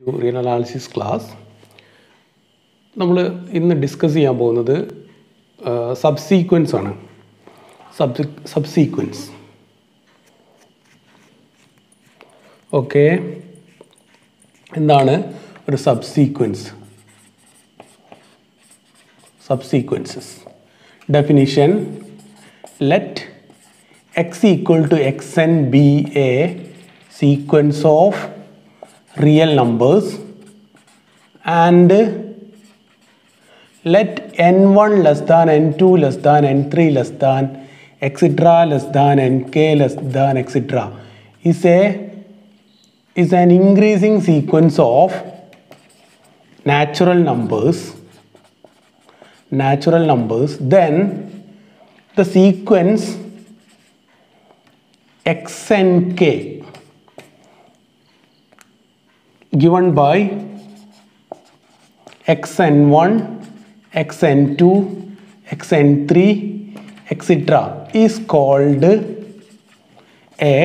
to real analysis class നമ്മൾ ഇന്ന് discuss ചെയ്യാൻ പോകുന്നത് സബ് സീക്വൻസ് ആണ് സബ് സബ് സീക്വൻസ് ഓക്കെ എന്താണ് ഒരു subsequence subsequences definition let x equal to xn be a sequence of real numbers and let n1 less than n2 less than n3 less than etc less than nk less than etc is a is an increasing sequence of natural numbers natural numbers then the sequence x and k given by xn1 xn2 xn3 etc is called a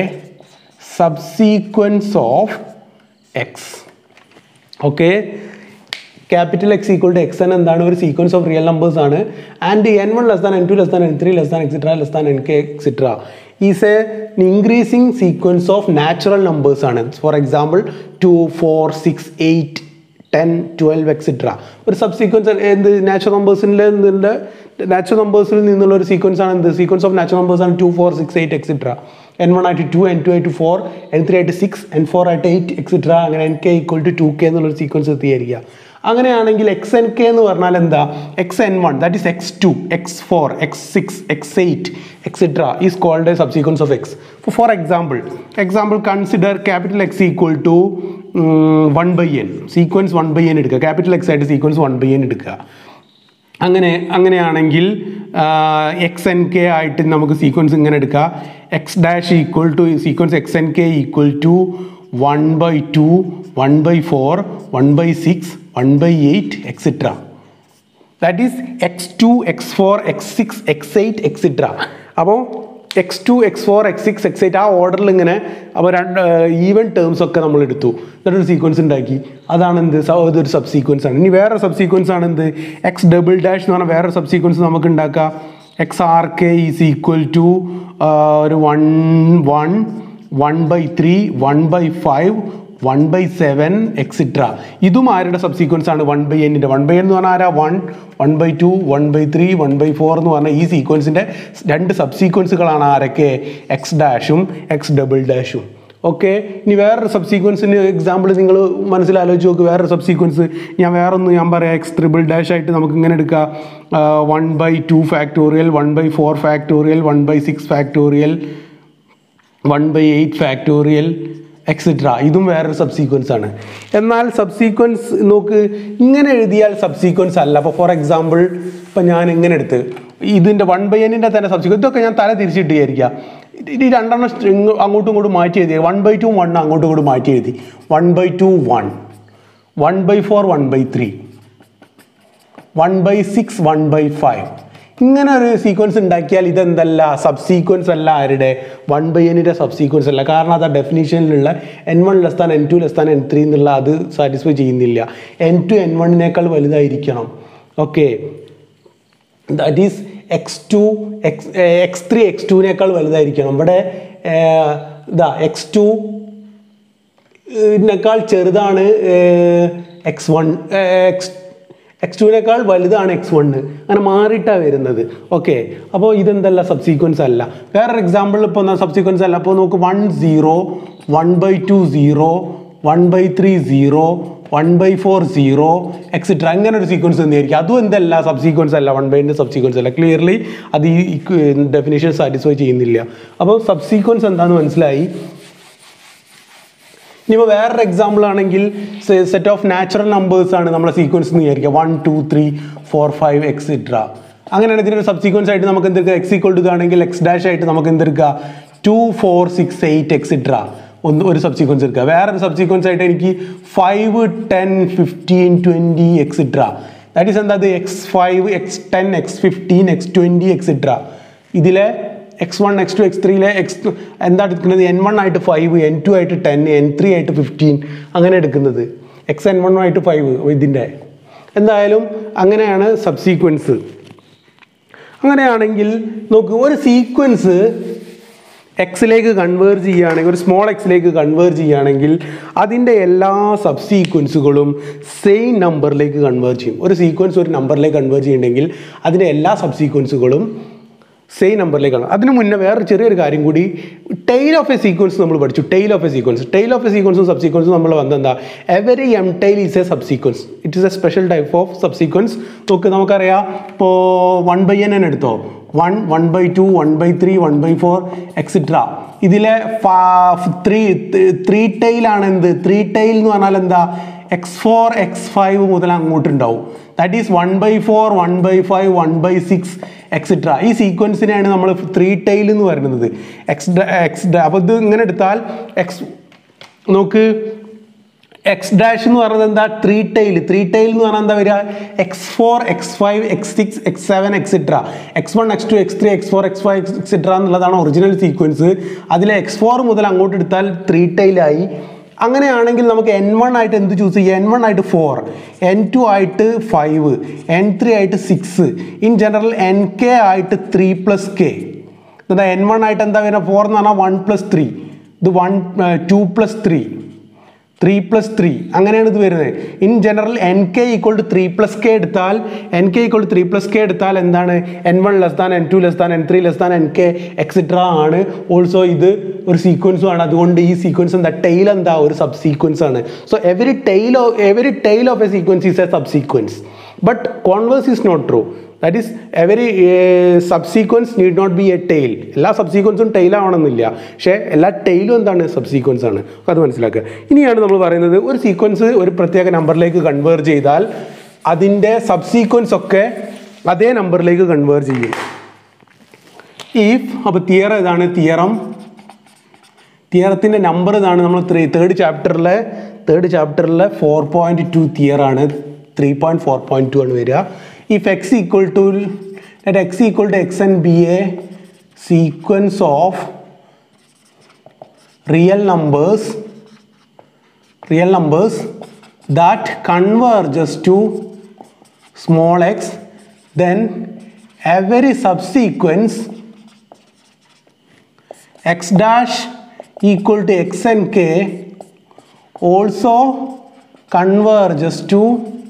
subsequence of x okay capital X equal to X N എന്താണ് ഒരു sequence of real numbers ആണ് and N one less than N two less than N three less than etcetera less than N K etcetera is a increasing sequence of natural numbers ആണ് for example two four six eight ten twelve etcetera ഒരു subsequence എന്ത് natural നമ്പേഴ്സിൻ്റെ ഇതിൻ്റെ നാച്ചുറൽ നമ്പേഴ്സിൽ നിന്നുള്ള ഒരു sequence ആണ് എന്ത് സീക്വൻസ് ഓഫ് നാച്ചുറൽ നമ്പേഴ്സ് ആണ് two four six eight etcetera N one ആയിട്ട് ടു എൻ ടു ആയിട്ട് ഫോർ എൻ ത്രീ ആയിട്ട് സിക്സ് എൻ ഫോർ ആയിട്ട് എയ്റ്റ് എക്സിട്ര അങ്ങനെ N K equal to two K എന്നുള്ളൊരു സീക്വൻസ് എത്തിയായിരിക്കുക അങ്ങനെയാണെങ്കിൽ എക്സ് എൻ കെ എന്ന് പറഞ്ഞാൽ എന്താ X N one that is X two X four X six X eight etcetera is called a subsequence of X for example example consider capital X equal to one by N sequence one by N എടുക്കുക capital X ആയിട്ട് sequence one by N എടുക്കുക അങ്ങനെ അങ്ങനെയാണെങ്കിൽ X N K ആയിട്ട് നമുക്ക് sequence ഇങ്ങനെ എടുക്കാം X dash equal to sequence X N K equal to one by two one by four one by six one by eight etcetera that is X two X four X six X eight etcetera അപ്പോൾ X two X four X six X eight ആ ഓർഡറിൽ ഇങ്ങനെ അപ്പോൾ രണ്ട് even terms ഒക്കെ നമ്മൾ എടുത്തു എന്നിട്ടൊരു സീക്വൻസ് ഉണ്ടാക്കി അതാണ് എന്ത് ഇതൊരു സബ് സീക്വൻസ് ആണ് ഇനി വേറെ സബ് സീക്വൻസ് ആണ് എന്ത് എക്സ് ഡബിൾ ഡാഷ് എന്ന് പറഞ്ഞാൽ വേറെ സബ് സീക്വൻസ് നമുക്ക് ഉണ്ടാക്കാം X R K is equal to ഒരു one one one by three one by five one by seven etcetera ഇതും ആരുടെ സബ്സീക്വൻസ് ആണ് വൺ ബൈ എന്നിൻ്റെ വൺ ബൈ എൻ എന്ന് പറഞ്ഞാൽ ആരാ one one by two one by three one by four എന്ന് പറഞ്ഞാൽ ഈ സീക്വൻസിൻ്റെ രണ്ട് സബ്സീക്വൻസുകളാണ് ആരൊക്കെ എക്സ് ഡാഷും എക്സ് ഡബിൾ ഡാഷും ഓക്കെ ഇനി വേറൊരു സബ്സീക്വൻസിന് എക്സാമ്പിൾ നിങ്ങൾ മനസ്സിലാലോചിച്ച് നോക്ക് വേറൊരു സബ്സീക്വൻസ് ഞാൻ വേറൊന്ന് ഞാൻ പറയാം എക്സ് ട്രിപ്പിൾ ഡാഷ് ആയിട്ട് നമുക്ക് ഇങ്ങനെ എടുക്കാം one by two factorial one by four factorial one by six factorial one by eight factorial etcetera ഇതും വേറൊരു സബ്സീക്വൻസ് ആണ് എന്നാൽ സബ്സീക്വൻസ് നോക്ക് ഇങ്ങനെ എഴുതിയാൽ സബ്സീക്വൻസ് അല്ല അപ്പോൾ ഫോർ എക്സാമ്പിൾ ഇപ്പം ഞാൻ ഇങ്ങനെ എടുത്ത് ഇതിൻ്റെ വൺ ബൈ എന്നിൻ്റെ തന്നെ സബ്സീക്വൻസ് ഇതൊക്കെ ഞാൻ തല തിരിച്ചിട്ട് വിചാരിക്കുക ഈ രണ്ടെണ്ണം സ്ട്രിങ് അങ്ങോട്ടും ഇങ്ങോട്ടും മാറ്റി എഴുതി വൺ ബൈ ടു വൺ അങ്ങോട്ടും ഇങ്ങോട്ടും മാറ്റി എഴുതി one by two one one by four one by three one by six one by five ഇങ്ങനെ ഒരു സീക്വൻസ് ഉണ്ടാക്കിയാൽ ഇതെന്തല്ല സബ് സീക്വൻസ് അല്ല ആരുടെ വൺ ബൈ എന്നിൻ്റെ സബ് സീക്വൻസ് അല്ല കാരണം അത് ആ ഡെഫിനേഷനിലുള്ള N one less than N two less than N three എന്നുള്ള അത് സാറ്റിസ്ഫൈ ചെയ്യുന്നില്ല എൻ ടു എൻ വണ്ണിനേക്കാൾ വലുതായിരിക്കണം okay that is X two X X three X ടുവിനേക്കാൾ വലുതായിരിക്കണം ഇവിടെ ഇതാ എക്സ് ടു ഇതിനേക്കാൾ ചെറുതാണ് എക്സ് വൺ എക്സ് എക്സ് ടുവിനേക്കാൾ വലുതാണ് എക്സ് വണ്ണ് അങ്ങനെ മാറിയിട്ടാണ് വരുന്നത് ഓക്കെ അപ്പോൾ ഇതെന്തല്ല സബ്സീക്വൻസ് അല്ല വേറൊരു എക്സാമ്പിൾ ഇപ്പോൾ സബ്സീക്വൻസ് അല്ല അപ്പോൾ നമുക്ക് one zero one by two zero one by three zero one by four zero etcetera അങ്ങനെ ഒരു സീക്വൻസ് തന്നെയായിരിക്കും അതും എന്തല്ല സബ് സീക്വൻസ് അല്ല വൺ ബൈൻ്റെ സബ് സീക്വൻസ് അല്ല ക്ലിയർലി അത് ഈ ഡെഫിനേഷൻ സാറ്റിസ്ഫൈ ചെയ്യുന്നില്ല അപ്പോൾ സബ് സീക്വൻസ് എന്താണെന്ന് മനസ്സിലായി ഇനിയിപ്പോൾ വേറൊരു എക്സാമ്പിൾ ആണെങ്കിൽ സെറ്റ് ഓഫ് നാച്ചുറൽ നമ്പേഴ്സ് ആണ് നമ്മളെ സീക്വൻസ് എന്ന് വിചാരിക്കുക one two three four five etcetera അങ്ങനെയാണ് ഇതിനൊരു സബ് സീക്വൻസ് ആയിട്ട് നമുക്ക് എന്തെടുക്കുക എക്സ് ഈക്വൾ ടു ആണെങ്കിൽ എക്സ് ഡാഷ് ആയിട്ട് നമുക്ക് എന്തെടുക്കുക two four six eight etcetera ഒന്ന് ഒരു സബ് സീക്വൻസ് എടുക്കുക വേറൊരു സബ് സീക്വൻസ് ആയിട്ട് എനിക്ക് five ten fifteen twenty etcetera that is എന്താ X five X ten X fifteen X twenty etcetera ഇതിലെ X one X two X ത്രീയിലെ എക്സ് എന്താ എടുക്കുന്നത് എൻ വൺ ആയിട്ട് ഫൈവ് എൻ ടു ആയിട്ട് ടെൻ എൻ ത്രീ ആയിട്ട് ഫിഫ്റ്റീൻ അങ്ങനെ എടുക്കുന്നത് എക്സ് എൻ വണ്ണുമായിട്ട് ഫൈവ് ഇതിൻ്റെ എന്തായാലും അങ്ങനെയാണ് സബ്സീക്വൻസ് അങ്ങനെയാണെങ്കിൽ നോക്ക് ഒരു സീക്വൻസ് എക്സിലേക്ക് കൺവേർജ് ചെയ്യുകയാണെങ്കിൽ ഒരു സ്മോൾ എക്സിലേക്ക് കൺവേർജ് ചെയ്യുകയാണെങ്കിൽ അതിൻ്റെ എല്ലാ സബ് സീക്വൻസുകളും സെയിം നമ്പറിലേക്ക് കൺവേർജ് ചെയ്യും ഒരു സീക്വൻസ് ഒരു നമ്പറിലേക്ക് കൺവേർജ് ചെയ്യുന്നുണ്ടെങ്കിൽ അതിൻ്റെ എല്ലാ സബ് സീക്വൻസുകളും സെയിം നമ്പറിലേക്കാണ് അതിന് മുന്നേ വേറൊരു ചെറിയൊരു കാര്യം കൂടി ടെയിൽ ഓഫ് എ സീക്വൻസ് നമ്മൾ പഠിച്ചു tail of a sequence tail of a സീക്വൻസും സബ് സീക്വൻസും നമ്മൾ വന്നെന്താ every M tail is a subsequence it is a special type of subsequence നോക്ക് നമുക്കറിയാം ഇപ്പോൾ വൺ ബൈ എൻ എടുത്തോ one one by two one by three one by four etcetera ഇതിലെ three three ടെയിലാണ് എന്ത് three tail എന്ന് പറഞ്ഞാൽ എന്താ എക്സ് ഫോർ എക്സ് ഫൈവ് മുതൽ അങ്ങോട്ടുണ്ടാവും that is one by four one by five one by six etcetera ഈ സീക്വൻസിനെയാണ് നമ്മൾ ത്രീ ടെയിൽ എന്ന് പറയുന്നത് എക്സ് എക്സ് അപ്പോൾ ഇത് ഇങ്ങനെ എടുത്താൽ എക്സ് നോക്ക് എക്സ് ഡാഷ് എന്ന് പറയുന്നത് എന്താ ത്രീ ടൈൽ ത്രീ ടൈൽ എന്ന് പറഞ്ഞാൽ എന്താ വരിക X four X five X six X seven etcetera X one X two X three X four X five etcetera എന്നുള്ളതാണ് ഒറിജിനൽ സീക്വൻസ് അതിലെ എക്സ് ഫോർ മുതൽ അങ്ങോട്ട് എടുത്താൽ ത്രീ ടൈലായി അങ്ങനെയാണെങ്കിൽ നമുക്ക് എൻ വൺ ആയിട്ട് എന്ത് ചൂസ് ചെയ്യാം എൻ വൺ ആയിട്ട് ഫോർ എൻ ടു ആയിട്ട് ഫൈവ് എൻ ത്രീ ആയിട്ട് six in general N K ആയിട്ട് ത്രീ പ്ലസ് കെ എന്താ എൻ വൺ ആയിട്ട് എന്താ വരുന്നത് ഫോർ എന്ന് പറഞ്ഞാൽ വൺ പ്ലസ് ത്രീ ഇത് one two plus three three plus three അങ്ങനെയാണ് ഇത് വരുന്നത് in general N K equal to three plus K എടുത്താൽ N K equal to three plus K എടുത്താൽ എന്താണ് N one less than N two less than N three less than N K etcetera ആണ് also ഇത് ഒരു സീക്വൻസും ആണ് അതുകൊണ്ട് ഈ sequence എന്താ ടെയിൽ എന്താ ഒരു സബ് സീക്വൻസ് ആണ് so every tail every tail of a sequence is a subsequence but converse is not true that is every subsequence need not be a tail എല്ലാ സബ് സീക്വൻസും tail ആവണമെന്നില്ല പക്ഷേ എല്ലാ ടെയിലും എന്താണ് സബ് സീക്വൻസ് ആണ് അത് മനസ്സിലാക്കുക ഇനിയാണ് നമ്മൾ പറയുന്നത് ഒരു സീക്വൻസ് ഒരു പ്രത്യേക നമ്പറിലേക്ക് കൺവേർജ് ചെയ്താൽ അതിൻ്റെ സബ് സീക്വൻസ് ഒക്കെ അതേ നമ്പറിലേക്ക് കൺവേർജ് ചെയ്യും ഈഫ് അപ്പോൾ തിയറം ഇതാണ് തിയറം തിയറത്തിൻ്റെ നമ്പർ ഇതാണ് നമ്മൾ ത്രീ തേർഡ് ചാപ്റ്ററിലെ തേർഡ് ചാപ്റ്ററിലെ ഫോർ പോയിൻറ്റ് ടു തിയറാണ് three point four point two ആണ് വരിക if X equal to let X equal to X and be a sequence of real numbers real numbers that converges to small x then every subsequence x dash equal to x and k also converges to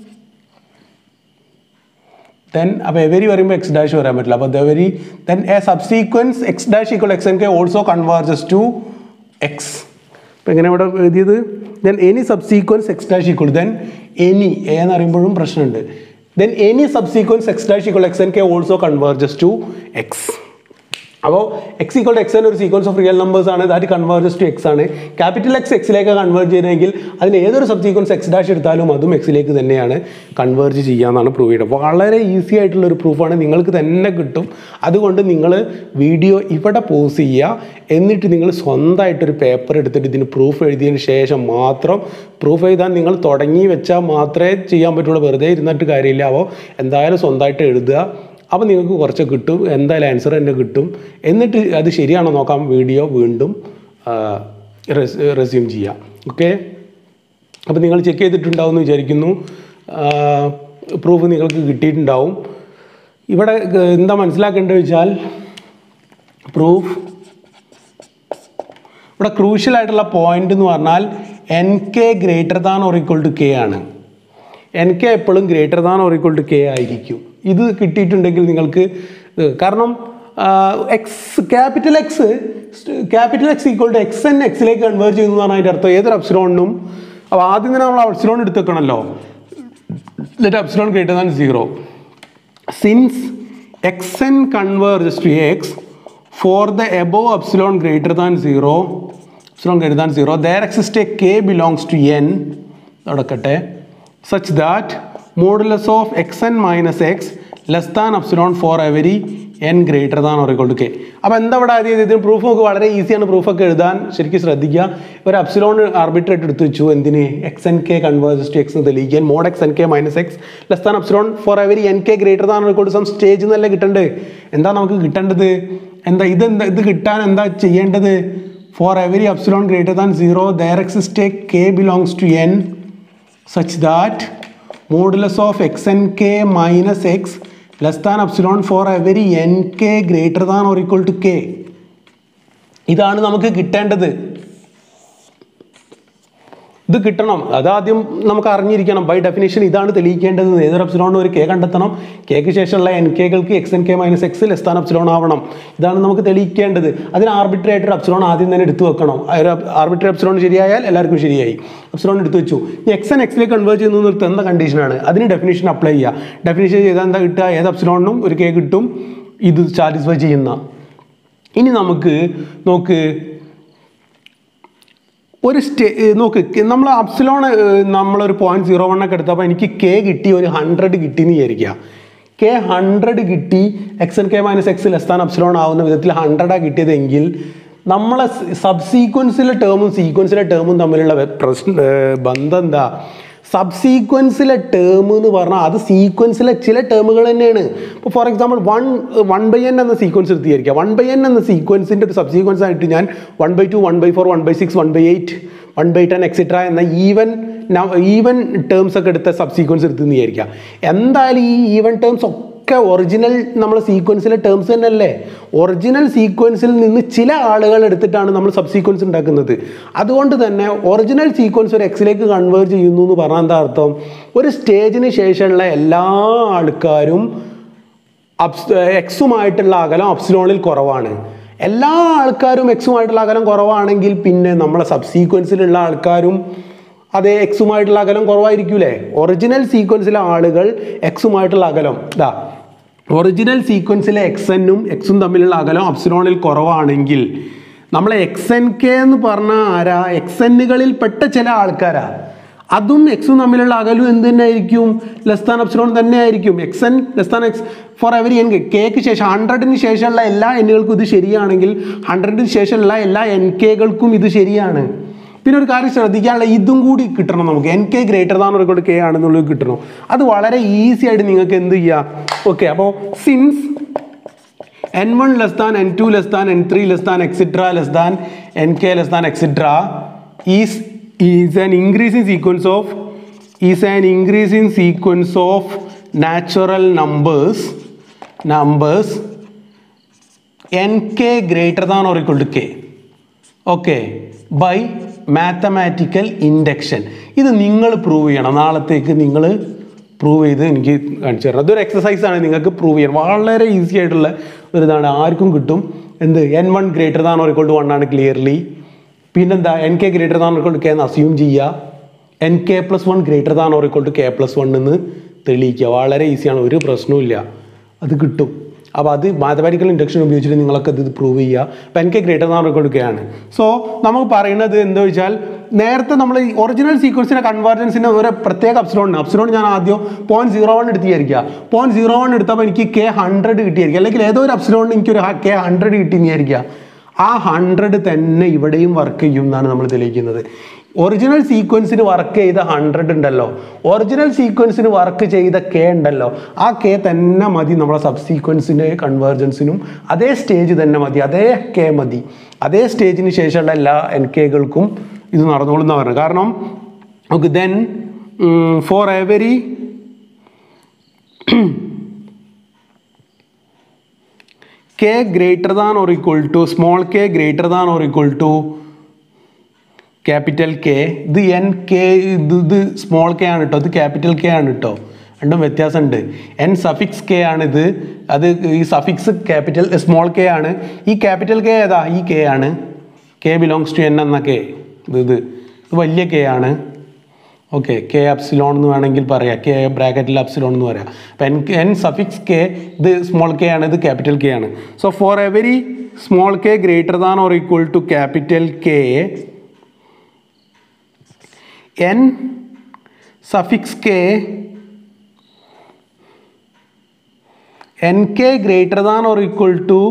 then അപ്പോൾ every പറയുമ്പോൾ X dash പറയാൻ പറ്റില്ല അപ്പോൾ every then a subsequence X dash equal X N K also converges to X അപ്പോൾ എങ്ങനെ ഇവിടെ എഴുതിയത് then any subsequence X dash equal then any a എന്ന് പറയുമ്പോഴും പ്രശ്നമുണ്ട് then any subsequence X dash equal X N K also converges to X അപ്പോൾ X equal to X ഒരു sequence of real numbers ആണ് ദാറ്റ് കൺവേർജസ് ടു എക്സ് ആണ് capital X എക്സിലേക്ക് convert ചെയ്യുന്നതെങ്കിൽ അതിന് ഏതൊരു സബ് സീക്വൻസ് എക്സ് ഡാഷ് എടുത്താലും അതും എക്സിലേക്ക് തന്നെയാണ് കൺവേർജ് ചെയ്യാന്നാണ് പ്രൂവ് ചെയ്യുന്നത് വളരെ ഈസി ആയിട്ടുള്ള ഒരു പ്രൂഫാണ് നിങ്ങൾക്ക് തന്നെ കിട്ടും അതുകൊണ്ട് നിങ്ങൾ വീഡിയോ ഇവിടെ പോസ് ചെയ്യുക എന്നിട്ട് നിങ്ങൾ സ്വന്തമായിട്ടൊരു പേപ്പർ എടുത്തിട്ട് ഇതിന് പ്രൂഫ് എഴുതിയതിന് ശേഷം മാത്രം പ്രൂഫ് എഴുതാൻ നിങ്ങൾ തുടങ്ങി വെച്ചാൽ മാത്രമേ ചെയ്യാൻ പറ്റുള്ളൂ വെറുതെ ഇരുന്നിട്ട് കാര്യമില്ല അപ്പോൾ എന്തായാലും സ്വന്തമായിട്ട് എഴുതുക അപ്പോൾ നിങ്ങൾക്ക് കുറച്ച് കിട്ടും എന്തായാലും ആൻസർ തന്നെ കിട്ടും എന്നിട്ട് അത് ശരിയാണോ നോക്കാം വീഡിയോ വീണ്ടും റെസ്യൂം ചെയ്യാം ഓക്കെ അപ്പോൾ നിങ്ങൾ ചെക്ക് ചെയ്തിട്ടുണ്ടാവും എന്ന് വിചാരിക്കുന്നു പ്രൂഫ് നിങ്ങൾക്ക് കിട്ടിയിട്ടുണ്ടാവും ഇവിടെ ഗ- എന്താ മനസ്സിലാക്കേണ്ടത് വെച്ചാൽ പ്രൂഫ് ഇവിടെ ക്രൂഷ്യൽ ആയിട്ടുള്ള പോയിന്റ് എന്ന് പറഞ്ഞാൽ N K greater than or equal to K ആണ് എൻ കെ എപ്പോഴും greater than or equal to K ആയിരിക്കും ഇത് കിട്ടിയിട്ടുണ്ടെങ്കിൽ നിങ്ങൾക്ക് ഇത് കാരണം X capital X capital X equal to X N എക്സിലേക്ക് കൺവേർട്ട് ചെയ്യുന്നു എന്ന് പറഞ്ഞാൽ അതിൻ്റെ അർത്ഥം ഏതൊരു അപ്സിലോണിനും അപ്പോൾ ആദ്യം തന്നെ നമ്മൾ അപ്സിലോൺ എടുത്ത് വെക്കണമല്ലോ let epsilon greater than zero since X N converges to X for the above epsilon greater than zero epsilon greater than zero there exist a K belongs to N നടക്കട്ടെ such that modulus of X N minus X less than epsilon for every N greater than or equal to K അപ്പോൾ എന്താ ഇവിടെ ആദ്യം ഇതിന് proof നമുക്ക് വളരെ ഈസിയാണ് പ്രൂഫൊക്കെ എഴുതാൻ ശരിക്കും ശ്രദ്ധിക്കുക ഒരു അപ്സിലോൺ ആർബിട്രേറ്റ് എടുത്ത് വെച്ചു എന്തിന് X N K converse to X എന്ന് തെളിയിക്കാൻ mod X N K minus X less than epsilon for every N K greater than or equal to some stage എന്നല്ലേ കിട്ടേണ്ടത് എന്താ നമുക്ക് കിട്ടേണ്ടത് എന്താ ഇത് എന്താ ഇത് കിട്ടാൻ എന്താ ചെയ്യേണ്ടത് for every epsilon greater than zero there exist a K belongs to N such that modulus of xnk minus x less than epsilon for every nk greater than or equal to k ഇതാണ് നമുക്ക് കിട്ടേണ്ടത് ഇത് കിട്ടണം അതാദ്യം നമുക്ക് അറിഞ്ഞിരിക്കണം by definition ഇതാണ് തെളിയിക്കേണ്ടത് ഏതൊരു എപ്സിലോണിന് ഒരു കെ കണ്ടെത്തണം കെക്ക് ശേഷമുള്ള എൻ കെകൾക്ക് X N K minus X less epsilon ആവണം ഇതാണ് നമുക്ക് തെളിയിക്കേണ്ടത് അതിന് ആർബിട്രറി ആയിട്ട് എപ്സിലോൺ ആദ്യം തന്നെ എടുത്തു വെക്കണം ആർബിട്രറി എപ്സിലോൺ ശരിയായാൽ എല്ലാവർക്കും ശരിയായി എപ്സിലോൺ എടുത്തു വെച്ചു ഈ എക്സ് എൻ എക്സിലേക്ക് കൺവേർട്ട് ചെയ്യുന്ന ഒരു തന്ന കണ്ടീഷനാണ് അതിന് ഡെഫിനേഷൻ അപ്ലൈ ചെയ്യുക ഡെഫിനേഷൻ ചെയ്താൽ എന്താ കിട്ടുക ഏത് എപ്സിലോണിനും ഒരു കെ കിട്ടും ഇത് സാറ്റിസ്ഫൈ ചെയ്യുന്ന ഇനി നമുക്ക് നോക്ക് ഒരു സ്റ്റേ നോക്ക് നമ്മൾ അപ്സിലോൺ നമ്മളൊരു പോയിന്റ് സീറോ വൺ ഒക്കെ എടുത്തപ്പോൾ എനിക്ക് കെ കിട്ടി ഒരു ഹൺഡ്രഡ് കിട്ടി എന്ന് വിചാരിക്കുക കെ ഹൺഡ്രഡ് കിട്ടി X N K minus X less than epsilon ആവുന്ന വിധത്തിൽ ഹൺഡ്രഡാണ് കിട്ടിയതെങ്കിൽ നമ്മളെ സബ് സീക്വൻസിലെ ടേമും സീക്വൻസിലെ ടേമും തമ്മിലുള്ള വെ- പ്രശ്ന ഏർ ബന്ധം എന്താ സബ് സീക്വൻസിലെ ടേം എന്ന് പറഞ്ഞാൽ അത് സീക്വൻസിലെ ചില ടേമുകൾ തന്നെയാണ് ഇപ്പോൾ for example one one by N എന്ന സീക്വൻസ് എടുത്തിരിക്കുക വൺ ബൈ എൻ എന്ന സീക്വൻസിൻ്റെ ഒരു സബ് സീക്വൻസ് ആയിട്ട് ഞാൻ one by two one by four one by six one by eight one by ten etcetera എന്ന ഈവൻ ഈവൻ ടേംസ് ഒക്കെ എടുത്ത സബ് സീക്വൻസ് എടുത്തെന്ന് വിചാരിക്കുക എന്തായാലും ഈ ഈവൻ ടേംസ് ഒക്കെ ഒറിജിനൽ നമ്മളെ സീക്വൻസിലെ ടേംസ് തന്നെയല്ലേ ഒറിജിനൽ സീക്വൻസിൽ നിന്ന് ചില ആളുകൾ എടുത്തിട്ടാണ് നമ്മൾ സബ് സീക്വൻസ് ഉണ്ടാക്കുന്നത് അതുകൊണ്ട് തന്നെ ഒറിജിനൽ സീക്വൻസ് ഒരു എക്സിലേക്ക് കൺവേർട്ട് ചെയ്യുന്നു എന്ന് പറഞ്ഞാൽ എന്താ അർത്ഥം ഒരു സ്റ്റേജിന് ശേഷമുള്ള എല്ലാ ആൾക്കാരും അപ്സ് എക്സുമായിട്ടുള്ള അകലം അപ്സിലോണിൽ കുറവാണ് എല്ലാ ആൾക്കാരും എക്സുമായിട്ടുള്ള അകലം കുറവാണെങ്കിൽ പിന്നെ നമ്മളെ സബ് സീക്വൻസിലുള്ള ആൾക്കാരും അതേ എക്സുമായിട്ടുള്ള അകലം കുറവായിരിക്കൂലേ ഒറിജിനൽ സീക്വൻസിലെ ആളുകൾ എക്സുമായിട്ടുള്ള അകലം ഇതാ ഒറിജിനൽ സീക്വൻസിലെ എക്സ് എന്നും എക്സും തമ്മിലുള്ള അകലം അപ്സിലോണിൽ കുറവാണെങ്കിൽ നമ്മളെ എക്സ് എൻ കെ എന്ന് പറഞ്ഞാൽ ആരാ എക്സ് എന്നുകളിൽ പെട്ട ചില ആൾക്കാരാ അതും എക്സും തമ്മിലുള്ള അകലും എന്ത് തന്നെ ആയിരിക്കും ലെസ് താൻ എപ്സിലോൺ തന്നെ ആയിരിക്കും X N less than X for every N കെക്ക് ശേഷം ഹൺഡ്രഡിന് ശേഷമുള്ള എല്ലാ എന്നുകൾക്കും ഇത് ശരിയാണെങ്കിൽ ഹൺഡ്രഡിന് ശേഷമുള്ള എല്ലാ എൻ കെകൾക്കും ഇത് ശരിയാണ് പിന്നെ ഒരു കാര്യം ശ്രദ്ധിക്കാനുള്ള ഇതും കൂടി കിട്ടണം നമുക്ക് എൻ കെ ഗ്രേറ്റർ ദാൻ ഒരു കെ ആണെന്നുള്ളത് കിട്ടണം അത് വളരെ ഈസി ആയിട്ട് നിങ്ങൾക്ക് എന്ത് ചെയ്യാം ഓക്കെ അപ്പോൾ since N one less than N two less than N three less than etcetera less than N K less than etcetera is is an increasing sequence of is an increasing sequence of natural numbers numbers N K greater than or equal to K okay by mathematical induction ഇത് നിങ്ങൾ prove ചെയ്യണം നാളത്തേക്ക് നിങ്ങൾ prove ചെയ്ത് എനിക്ക് കാണിച്ചു തരണം അതൊരു എക്സസൈസ് ആണ് നിങ്ങൾക്ക് പ്രൂവ് ചെയ്യാൻ വളരെ ഈസി ആയിട്ടുള്ള ഒരു ഇതാണ് ആർക്കും കിട്ടും എന്ത് N one greater than or equal to one ആണ് ക്ലിയർലി പിന്നെന്താ N K greater than or equal to K എന്ന് അസ്യൂം ചെയ്യുക N K plus one greater than or equal to K plus one എന്ന് തെളിയിക്കുക വളരെ ഈസിയാണ് ഒരു പ്രശ്നവും അത് കിട്ടും അപ്പോൾ അത് മാത്തമാറ്റിക്കൽ ഇൻഡക്ഷൻ ഉപയോഗിച്ചിട്ട് നിങ്ങളൊക്കെ ഇത് പ്രൂവ് ചെയ്യുക അപ്പോൾ എനിക്ക് ഗ്രേറ്റർ ദാൻ കൊടുക്കുകയാണ് സോ നമുക്ക് പറയുന്നത് എന്താ വെച്ചാൽ നേരത്തെ നമ്മൾ ഈ ഒറിജിനൽ സീക്വൻസിൻ്റെ കൺവേർജൻസിന് ഒരു പ്രത്യേക അപ്സിലോൺ അപ്സിലോൺ ഞാൻ ആദ്യം പോയിന്റ് സീറോ വൺ എടുത്തിരിക്കുക പോയിന്റ് സീറോ വൺ എടുത്തപ്പോൾ എനിക്ക് കെ ഹൺഡ്രഡ് കിട്ടിയായിരിക്കും അല്ലെങ്കിൽ ഏതോ ഒരു അപ്സിലോണിന് എനിക്കൊരു കെ ഹൺഡ്രഡ് കിട്ടിയെന്നിരിക്കുക ആ ഹൺഡ്രഡ് തന്നെ ഇവിടെയും വർക്ക് ചെയ്യും എന്നാണ് നമ്മൾ തെളിയിക്കുന്നത് ഒറിജിനൽ സീക്വൻസിന് വർക്ക് ചെയ്ത ഹൺഡ്രഡ് ഉണ്ടല്ലോ ഒറിജിനൽ സീക്വൻസിന് വർക്ക് ചെയ്ത കെ ഉണ്ടല്ലോ ആ കെ തന്നെ മതി നമ്മളെ സബ് സീക്വൻസിൻ്റെ കൺവേർജൻസിനും അതേ സ്റ്റേജ് തന്നെ മതി അതേ കെ മതി അതേ സ്റ്റേജിന് ശേഷമുള്ള എല്ലാ എൻ കെകൾക്കും ഇത് നടന്നോളും എന്ന് പറഞ്ഞത് കാരണം okay then for every K greater than or equal to small K greater than or equal to capital K ഇത് എൻ കെ ഇത് ഇത് സ്മോൾ കെ ആണ് കേട്ടോ ഇത് ക്യാപിറ്റൽ കെ ആണ് കേട്ടോ രണ്ടും വ്യത്യാസമുണ്ട് എൻ സഫിക്സ് കെ ആണിത് അത് ഈ സഫിക്സ് ക്യാപിറ്റൽ സ്മോൾ കെ ആണ് ഈ ക്യാപിറ്റൽ കെ ഏതാ ഈ കെ ആണ് കെ ബിലോങ്സ് ടു എൻ എന്ന കെ ഇത് ഇത് ഇത് വലിയ കെ ആണ് ഓക്കെ കെ അപ്സിലോൺ എന്ന് വേണമെങ്കിൽ പറയാം കെ ബ്രാക്കറ്റിൽ അപ്സിലോൺ എന്ന് പറയാം അപ്പം എൻ എൻ സഫിക്സ് കെ ഇത് സ്മോൾ കെ ആണ് ഇത് ക്യാപിറ്റൽ കെ ആണ് so for every small K greater than or equal to capital K N suffix K N K greater than or equal to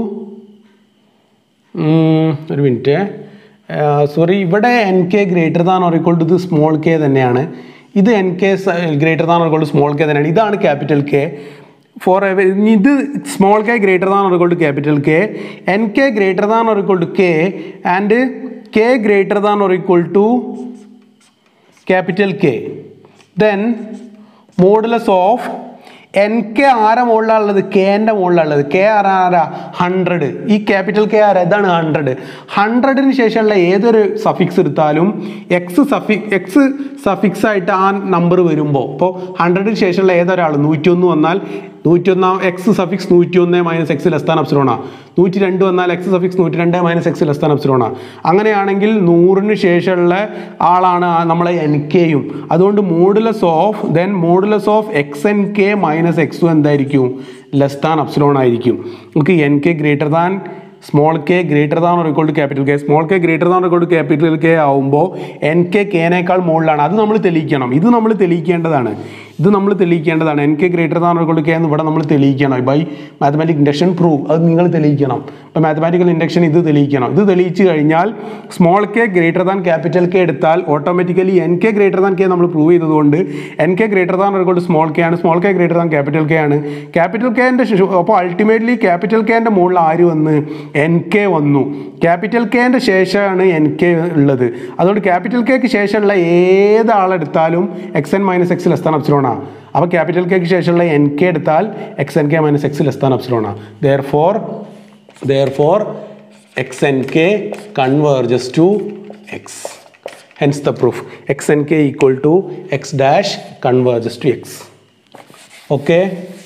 ഒരു minute sorry ഇവിടെ N K greater than or equal to ഇത് small K തന്നെയാണ് ഇത് N K greater than or equal to small K തന്നെയാണ് ഇതാണ് capital K for ഇത് small K greater than or equal to capital K N K greater than or equal to K and K greater than or equal to capital K then modulus of N K ആര മുകളിലുള്ളത് കെൻ്റെ മുകളിലുള്ളത് K ആര ആരാ hundred ഈ capital K ആര ഇതാണ് hundred ഹൺഡ്രഡിന് ശേഷമുള്ള ഏതൊരു suffix എടുത്താലും എക്സ് സഫി എക്സ് സഫിക്സ് ആയിട്ട് ആ നമ്പർ വരുമ്പോൾ ഇപ്പോൾ ഹൺഡ്രഡിന് ശേഷമുള്ള ഏതൊരാൾ നൂറ്റിയൊന്ന് വന്നാൽ നൂറ്റിയൊന്നാം എക്സ് സഫിക്സ് നൂറ്റിയൊന്ന് മൈനസ് എക്സ് ലെസ്താൻ അപ്സിലോണ നൂറ്റി രണ്ട് വന്നാൽ എക്സ് സഫിക്സ് നൂറ്റി രണ്ട് മൈനസ് എക്സ് ലെസ്താൻ അപ്സിലോണ അങ്ങനെയാണെങ്കിൽ നൂറിന് ശേഷമുള്ള ആളാണ് ആ നമ്മളെ എൻ കെയും അതുകൊണ്ട് modulus of then modulus of X N K minus എക്സും എന്തായിരിക്കും ലെസ് താൻ അപ്സിലോൺ ആയിരിക്കും നമുക്ക് N K greater than small K greater than or to capital K small K greater than or to capital K ആവുമ്പോൾ N K കെനേക്കാൾ മുകളിലാണ് അത് നമ്മൾ തെളിയിക്കണം ഇത് നമ്മൾ തെളിയിക്കേണ്ടതാണ് ഇത് നമ്മൾ തെളിയിക്കേണ്ടതാണ് N K greater than or K എന്ന് ഇവിടെ നമ്മൾ തെളിയിക്കണം ബൈ മാത്തമാറ്റിക് ഇൻഡക്ഷൻ പ്രൂവ് അത് നിങ്ങൾ തെളിയിക്കണം ഇപ്പോൾ മാത്തമാറ്റിക്കൽ ഇൻഡക്ഷൻ ഇത് തെളിയിക്കണം ഇത് തെളിയിച്ച് കഴിഞ്ഞാൽ small K greater than capital K എടുത്താൽ automatically N K greater than K നമ്മൾ പ്രൂവ് ചെയ്തതുകൊണ്ട് N K greater than or small K ആണ് small K greater than capital K ആണ് ക്യാപിറ്റൽ കെൻ്റെ അപ്പോൾ അൾട്ടിമേറ്റ്ലി ക്യാപിറ്റൽ കെൻ്റെ മുകളിൽ ആര് വന്ന് എൻ കെ വന്നു ക്യാപിറ്റൽ കെൻ്റെ ശേഷമാണ് എൻ കെ ഉള്ളത് അതുകൊണ്ട് ക്യാപിറ്റൽ കെക്ക് ശേഷമുള്ള ഏത് ആളെടുത്താലും X N minus X less than അപ്സിലോണ അപ്പോൾ ക്യാപിറ്റൽ കെക്ക് ശേഷമുള്ള എൻ കെ എടുത്താൽ X N K minus X less than അപ്സിലോണ there for there for X N K converges to X hence the proof x n k equal to x dash converges to x okay